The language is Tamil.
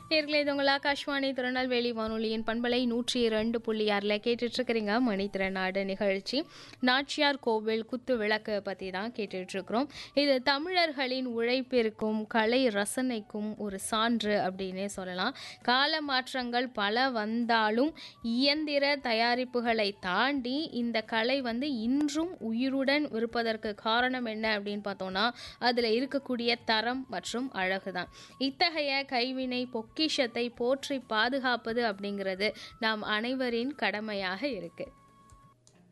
நேர்களே இது உங்கள் ஆகாஷ்வாணி திருநெல்வேலி வானொலியின் பண்பலை நூற்றி இரண்டு புள்ளி ஆறில் கேட்டுட்ருக்கிறீங்க மணித்திறனாடு நிகழ்ச்சி நாச்சியார் கோவில் குத்து விளக்கு பற்றி தான் கேட்டுட்ருக்குறோம் இது தமிழர்களின் உழைப்பிற்கும் கலை ரசனைக்கும் ஒரு சான்று அப்படின்னே சொல்லலாம் கால மாற்றங்கள் பல வந்தாலும் இயந்திர தயாரிப்புகளை தாண்டி இந்த கலை வந்து இன்றும் உயிருடன் இருப்பதற்கு காரணம் என்ன அப்படின்னு பார்த்தோம்னா அதில் இருக்கக்கூடிய தரம் மற்றும் அழகு தான் இத்தகைய கைவினை பொக்கிஷத்தை போற்றி பாதுகாப்பது அப்படிங்கிறது நாம் அனைவரின் கடமையாக இருக்கு